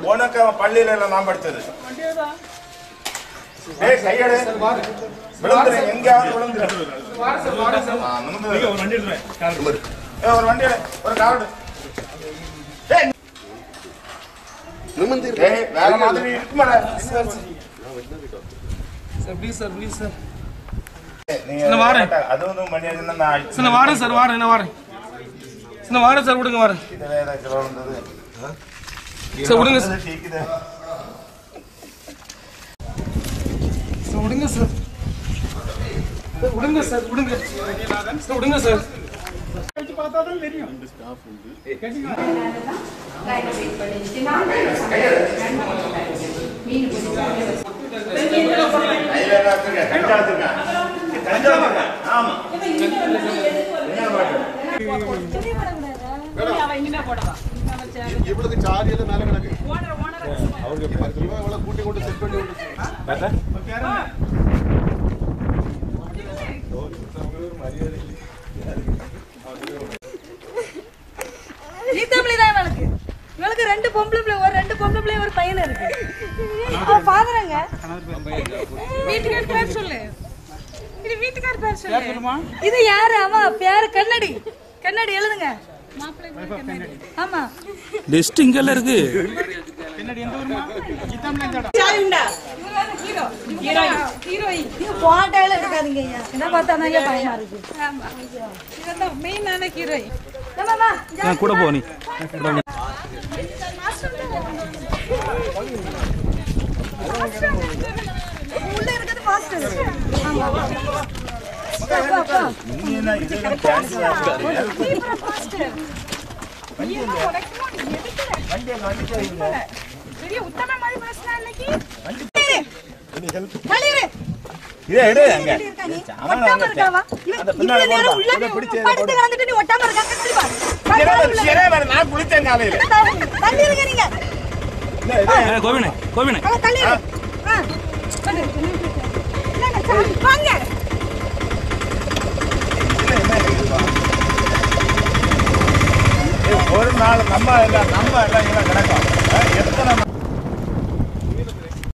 உனக்கு அவன் பள்ளியில எல்லாம் நான் படிச்சது டேய் கையெடு விழுந்துரு எங்கேயாவது விழுந்துரு ஆ, நிமிர்ந்து வை. வண்டி எடுத்துறேன் ஏய், ஒரு வண்டி எடு, ஒரு கார் எடு. டேய், டேய், வேற மாதிரி இருக்குமாடா sir please sir please sir நீங்க நான் வாரேன். கேட்டா, அது வந்து மணி ஆச்சுன்னா நான் அடிச்சு சார் நான் வாரேன் சார் வாரேன் நான் வாரேன் சார் நான் வாரேன் சார் விடுங்க வாரேன் இதுல ஏதாச்சும் விழுந்தது. சார் விடுங்க சார் அது டீக்குது. சார் விடுங்க சார் சார் விடுங்க சார் விடுங்க சார் விடுங்க சார் கையில எல்லாம் வச்சிருக்க, கஞ்சா வச்சிருக்க. கஞ்சா வச்சிருக்க. ஆமா. என்ன பாட்டு? இவளுக்கு சாரி எல்லாம் மேல கிடக்கு பத்து ரூபா இவ்வளவு கூட்டி கொண்டு செட் பண்ணி விட்டு ஈத்தமிழி தான் இவளுக்கு இவளுக்கு ரெண்டு பொம்பளை பிள்ளை ஒரு ரெண்டு பொம்பளை பிள்ளை ஒரு பையன் இருக்கு அவ ஃபாதரங்க வீட்டுக்கார பேர் சொல்லு இது வீட்டுக்கார பேர் சொல்லு இது யாரு ஆமா பேரு கண்ணடி கண்ணடி எழுதுங்க ஆமா லிஸ்ட் இங்கெல்லாம் இருக்கு ஹீரோயின் நீங்க போட்டால எடுக்காதீங்க ஐயா என்ன பார்த்தா தான் ஐயா பயமா இருக்கு ஆமா இதெல்லாம் மெயினான ஹீரோயின் நம்ம நான் கூட போ நீ உள்ள இருக்கிறது மாஸ்டர் ஆமா அப்பா அப்பா நீ என்ன இதெல்லாம் டான்ஸ் ஆடுறது? மாஸ்டர் பெரிய உத்தம மாதிரி மனுஷனா இன்னைக்கு கலியரு இதை எடு அங்க. இருக்கா நீ சாமான் ஒட்டாம அங்க இருக்காவா இவன் அந்த பின்னால இவ்வளவு நேரம் போடுப்பா. உள்ள இதை பிடிச்சு இதை படுத்து கிடந்துட்டு நீ ஒட்டாம இருக்காங்க சொல்லி பாரு சிறை வேறு, சிறை வேறு. நான் குளிச்சேன் காலையில தள்ளி இருங்க நீங்க கோவினே கோவினே அங்க தள்ளி இரு. ஆ வந்து என்னங்க சாமி வாங்க ஒரு நாள் நம்ம எல்லாம் நம்ம எல்லாம் இங்க கிடக்கும் எத்தனை